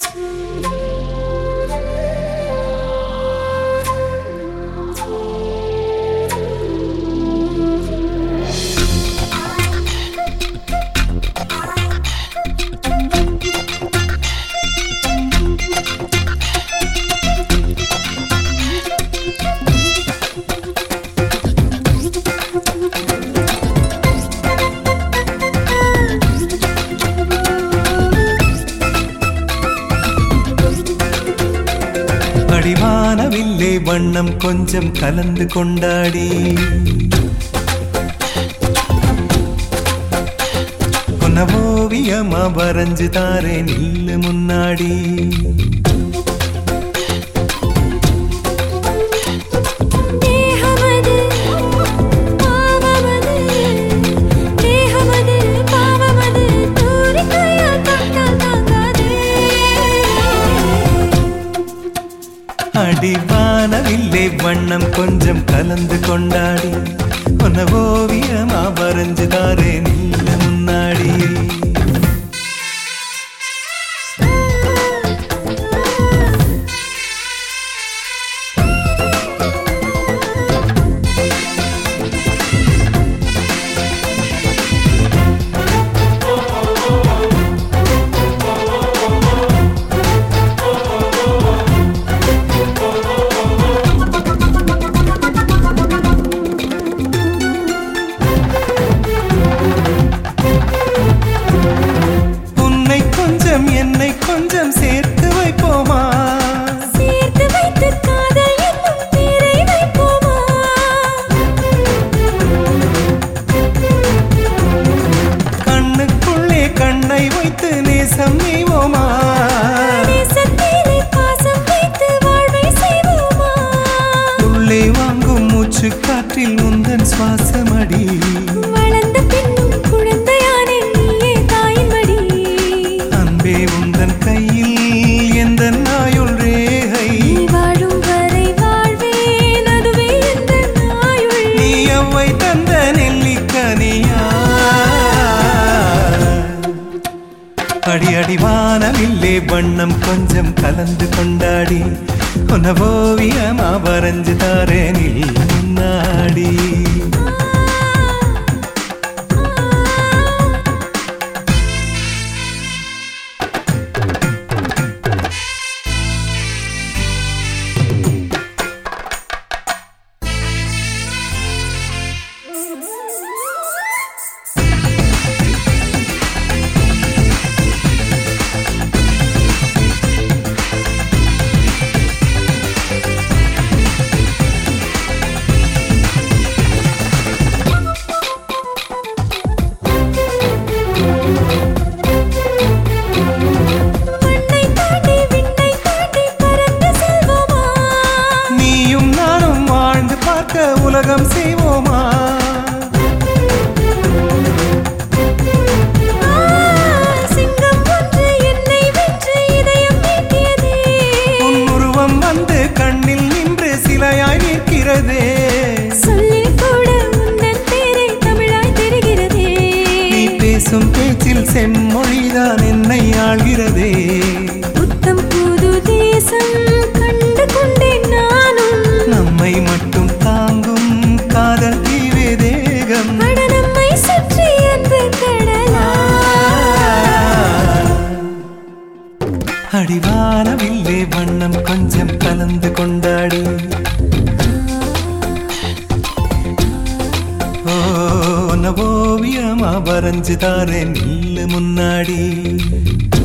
அடிவானவில்லே வண்ணம் கொஞ்சம் கலந்து கொண்டாடி உன்ன ஓவியமா வரைஞ்சு தாரே நில்லு முன்னாடி தேகமது பாவமது தேகமது பாவமது தூரிகையால் தொட்டால் தாங்காதே அடிவானவில்லே வண்ணம் கொஞ்சம் கலந்து கொண்டாடி உன்ன ஓவியமா வரைஞ்சு தாரே நில்லு முன்னாடி உன்னை கொஞ்சம் என்னை கொஞ்சம் சேர்த்து வைப்போமா சேர்த்து வைத்து காதல் என்னும் பேரை வைப்போமா கண்ணுக்குள்ளே கண்ணை வைத்து நேசம் நீவோமா நேசத்திலே பாசம் வைத்து வாழ்வை செய்வோமா உள்ளே வாங்கும் மூச்சு காற்றில் உந்தன் சுவாசமடி வளர்ந்த பின்னும் குழந்தையானே நீயே தாயின் மடி அன்பே உந்தன் கையில் எந்த நாயுள் ரேகை நீ வாழும் வரை வாழ்வேன் அதுவே எந்த நாயுள் நீ அவ்வை தந்த நெல்லிக்கனியா அடி அடிவானவில்லே வண்ணம் கொஞ்சம் கலந்து கொண்டாடி உன்ன ஓவியமா வரைஞ்சு தாரேனில் முன்னாடி மண்ணை தாண்டி விண்ணை தாண்டி பறந்து செல்வோமா நீயும் நானும் வாழ்ந்து பார்க்க உலகம் செய்வோமா ஆ, சிங்கம் ஒன்று என்னை வென்று இதயம் நீட்டியதே உன் உருவம் வந்து கண்ணில் நின்று சிலையாய் நிற்கிறதே சொல்லில் கூட உந்தன் பேரை தமிழாய் தெரிகிறதே நீ பேசும் பேச்சில் செம்மொழிதான் என்னை ஆள்கிறதே புத்தம் புது தேசம் கண்டு கொண்டேன் நானும் நம்மை மட்டும் தாங்கும் காதல் தீவே தேகம் அட நம்மை சுற்றி அன்பு கடலா அடிவானவில்லே வண்ணம் கொஞ்சம் கலந்து கொண்டாடி ஓ உன்ன ஓவியமா வரைஞ்சு தாரேன் நில்லு முன்னாடி